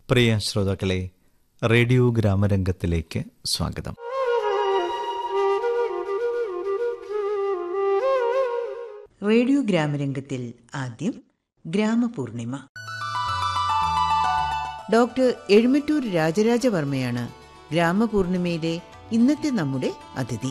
പ്രിയ ശ്രോതാക്കളെ റേഡിയോ ഗ്രാമരംഗത്തിലേക്ക് സ്വാഗതം റേഡിയോ ഗ്രാമരംഗത്തിൽ ആദ്യം ഗ്രാമപൂർണിമ ഡോക്ടർ എഴുമറ്റൂർ രാജരാജവർമ്മയാണ് ഗ്രാമപൂർണിമയിലെ ഇന്നത്തെ നമ്മുടെ അതിഥി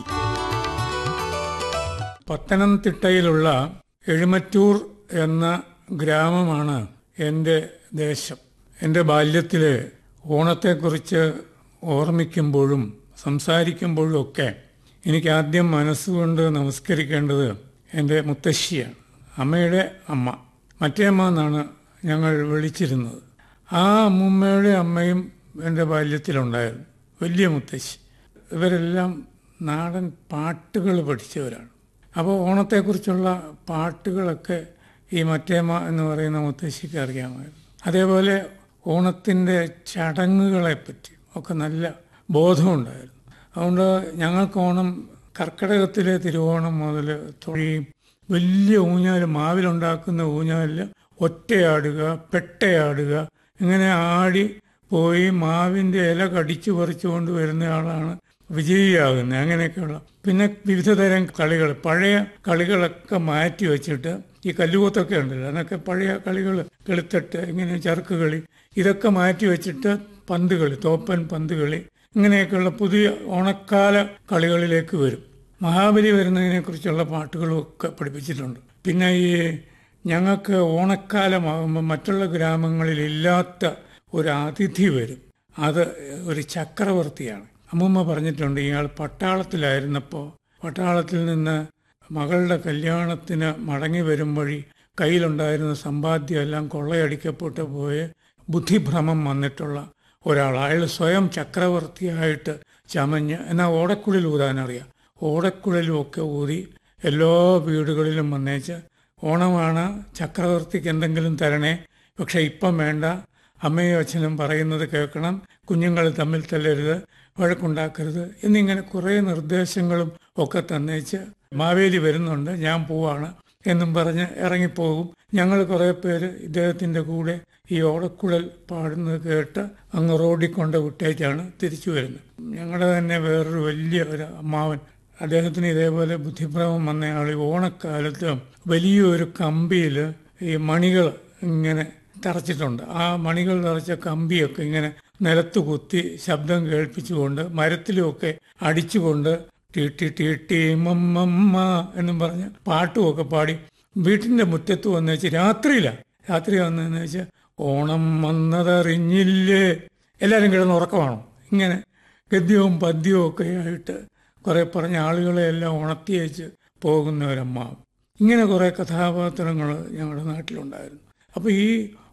പത്തനംതിട്ടയിലുള്ള എഴുമറ്റൂർ എന്ന ഗ്രാമമാണ് എൻ്റെ ദേശം എൻ്റെ ബാല്യത്തിലെ ഓണത്തെക്കുറിച്ച് ഓർമ്മിക്കുമ്പോഴും സംസാരിക്കുമ്പോഴും ഒക്കെ എനിക്ക് ആദ്യം മനസ്സുകൊണ്ട് നമസ്കരിക്കേണ്ടത് എൻ്റെ മുത്തശ്ശിയാണ് അമ്മയുടെ അമ്മ മറ്റേ അമ്മ എന്നാണ് ഞങ്ങൾ വിളിച്ചിരുന്നത് ആ അമ്മൂമ്മയുടെ അമ്മയും എൻ്റെ ബാല്യത്തിലുണ്ടായിരുന്നു വലിയ മുത്തശ്ശി ഇവരെല്ലാം നാടൻ പാട്ടുകൾ പഠിച്ചവരാണ് അപ്പോൾ ഓണത്തെക്കുറിച്ചുള്ള പാട്ടുകളൊക്കെ ഈ മറ്റേമ്മ എന്ന് പറയുന്ന മുത്തശ്ശിക്ക് അറിയാമായിരുന്നു അതേപോലെ ഓണത്തിൻ്റെ ചടങ്ങുകളെപ്പറ്റി ഒക്കെ നല്ല ബോധമുണ്ടായിരുന്നു അതുകൊണ്ട് ഞങ്ങൾക്ക് ഓണം കർക്കിടകത്തിലെ തിരുവോണം മുതൽ തൊഴിയും വലിയ ഊഞ്ഞാൽ മാവിലുണ്ടാക്കുന്ന ഊഞ്ഞാലിൽ ഒറ്റയാടുക പെട്ടയാടുക ഇങ്ങനെ ആടി പോയി മാവിൻ്റെ ഇല കടിച്ചു പറിച്ചു കൊണ്ട് വരുന്നയാളാണ് വിജയിയാകുന്നത് അങ്ങനെയൊക്കെയുള്ള പിന്നെ വിവിധ തരം കളികൾ പഴയ കളികളൊക്കെ മാറ്റി വെച്ചിട്ട് ഈ കല്ലുകൂത്തൊക്കെ ഉണ്ടല്ലോ അതൊക്കെ പഴയ കളികൾ കളിത്തട്ട് ഇങ്ങനെ ചറുക്ക് കളി ഇതൊക്കെ മാറ്റി വെച്ചിട്ട് പന്ത് കളി തോപ്പൻ പന്ത് കളി ഇങ്ങനെയൊക്കെയുള്ള പുതിയ ഓണക്കാല കളികളിലേക്ക് വരും മഹാബലി വരുന്നതിനെ കുറിച്ചുള്ള പാട്ടുകളും ഒക്കെ പഠിപ്പിച്ചിട്ടുണ്ട് പിന്നെ ഈ ഞങ്ങൾക്ക് ഓണക്കാലമാകുമ്പോൾ മറ്റുള്ള ഗ്രാമങ്ങളിൽ ഇല്ലാത്ത ഒരു അതിഥി വരും അത് ഒരു ചക്രവർത്തിയാണ് അമ്മൂമ്മ പറഞ്ഞിട്ടുണ്ട് ഇയാൾ പട്ടാളത്തിലായിരുന്നപ്പോൾ പട്ടാളത്തിൽ നിന്ന് മകളുടെ കല്യാണത്തിന് മടങ്ങി വരും വഴി കയ്യിലുണ്ടായിരുന്ന സമ്പാദ്യം എല്ലാം കൊള്ളയടിക്കപ്പെട്ട് പോയ ബുദ്ധിഭ്രമം വന്നിട്ടുള്ള ഒരാൾ അയാൾ സ്വയം ചക്രവർത്തിയായിട്ട് ചമഞ്ഞ് എന്നാൽ ഓടക്കുഴൽ ഊതാനറിയാം ഓടക്കുഴലും ഒക്കെ ഊതി എല്ലാ വീടുകളിലും വന്നേച്ച് ഓണമാണ് ചക്രവർത്തിക്ക് എന്തെങ്കിലും തരണേ പക്ഷെ ഇപ്പം വേണ്ട അമ്മയും അച്ഛനും പറയുന്നത് കേൾക്കണം കുഞ്ഞുങ്ങൾ തമ്മിൽ തല്ലരുത് വഴക്കുണ്ടാക്കരുത് എന്നിങ്ങനെ കുറേ നിർദ്ദേശങ്ങളും ഒക്കെ തന്നേച്ച് മാവേലി വരുന്നുണ്ട് ഞാൻ പോവാണ് എന്നും പറഞ്ഞ് ഇറങ്ങിപ്പോകും ഞങ്ങൾ കുറേ പേര് ഇദ്ദേഹത്തിൻ്റെ കൂടെ ഈ ഓടക്കുഴൽ പാടുന്നത് കേട്ട് അങ്ങ് റോഡിൽ കൊണ്ട് വിട്ടേച്ചാണ് തിരിച്ചു വരുന്നത് ഞങ്ങളുടെ തന്നെ വേറൊരു വലിയ ഒരു അമ്മാവൻ അദ്ദേഹത്തിന് ഇതേപോലെ ബുദ്ധിഭ്രമം വന്നയാൾ ഈ ഓണക്കാലത്ത് വലിയൊരു കമ്പിയിൽ ഈ മണികൾ ഇങ്ങനെ തറച്ചിട്ടുണ്ട് ആ മണികൾ തറച്ച കമ്പിയൊക്കെ ഇങ്ങനെ നിലത്ത് കുത്തി ശബ്ദം കേൾപ്പിച്ചുകൊണ്ട് മരത്തിലുമൊക്കെ അടിച്ചുകൊണ്ട് ടീട്ടി ടീട്ടി മമ്മമ്മ എന്നും പറഞ്ഞ് പാട്ടുമൊക്കെ പാടി വീട്ടിന്റെ മുറ്റത്ത് വന്നു വെച്ച് രാത്രിയില രാത്രി വന്നതെന്ന് വെച്ചാൽ ഓണം വന്നതറിഞ്ഞില്ലേ എല്ലാവരും കിടന്ന് ഉറക്കമാണോ ഇങ്ങനെ ഗദ്യവും പദ്യവും ഒക്കെ ആയിട്ട് കുറെ പറഞ്ഞ ആളുകളെ എല്ലാം ഉണർത്തിയേച്ച് പോകുന്ന ഒരമ്മ ഇങ്ങനെ കുറെ കഥാപാത്രങ്ങൾ ഞങ്ങളുടെ നാട്ടിലുണ്ടായിരുന്നു അപ്പൊ ഈ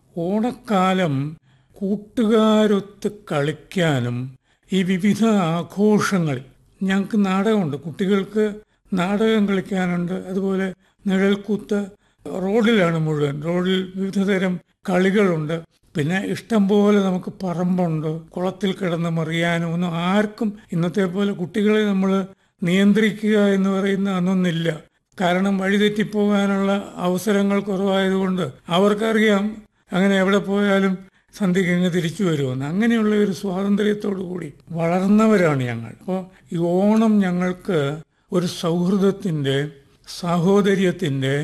ഓണക്കാലം കൂട്ടുകാരൊത്ത് കളിക്കാനും ഈ വിവിധ ആഘോഷങ്ങളിൽ ഞങ്ങൾക്ക് നാടകമുണ്ട് കുട്ടികൾക്ക് നാടകം കളിക്കാനുണ്ട് അതുപോലെ നിഴൽക്കൂത്ത് റോഡിലാണ് മുഴുവൻ റോഡിൽ വിവിധ തരം കളികളുണ്ട് പിന്നെ ഇഷ്ടം പോലെ നമുക്ക് പറമ്പുണ്ട് കുളത്തിൽ കിടന്ന് മറിയാനും ഒന്നും ആർക്കും ഇന്നത്തെ പോലെ കുട്ടികളെ നമ്മൾ നിയന്ത്രിക്കുക എന്ന് പറയുന്ന അന്നൊന്നില്ല കാരണം വഴിതെറ്റിപ്പോകാനുള്ള അവസരങ്ങൾ കുറവായതുകൊണ്ട് അവർക്കറിയാം അങ്ങനെ എവിടെ പോയാലും സന്ധ്യയ്ക്ക് ഇങ്ങ് തിരിച്ചു വരുമെന്ന് അങ്ങനെയുള്ള ഒരു സ്വാതന്ത്ര്യത്തോടു കൂടി വളർന്നവരാണ് ഞങ്ങൾ അപ്പോൾ ഈ ഓണം ഞങ്ങൾക്ക് ഒരു സൗഹൃദത്തിന്റെ സാഹോദര്യത്തിന്റെ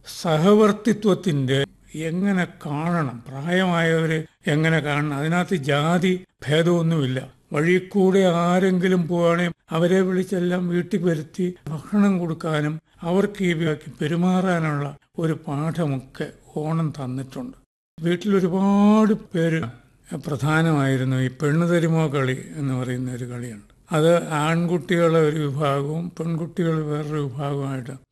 സഹവർത്തിത്വത്തിന്റെ എങ്ങനെ കാണണം പ്രായമായവരെ എങ്ങനെ കാണണം അതിനകത്ത് ജാതി ഭേദമൊന്നുമില്ല വഴി കൂടെ ആരെങ്കിലും പോവുകയാണെങ്കിൽ അവരെ വിളിച്ചെല്ലാം വീട്ടിൽ വരുത്തി ഭക്ഷണം കൊടുക്കാനും അവർക്ക് ഈ പെരുമാറാനുള്ള ഒരു പാഠമൊക്കെ ഓണം തന്നിട്ടുണ്ട് വീട്ടിൽ ഒരുപാട് പേര് പ്രധാനമായിരുന്നു ഈ പെണ്ണു തരുമോ കളി എന്ന് പറയുന്ന ഒരു കളിയുണ്ട് അത് ആൺകുട്ടികളെ ഒരു വിഭാഗവും പെൺകുട്ടികൾ വേറൊരു വിഭാഗമായിട്ട്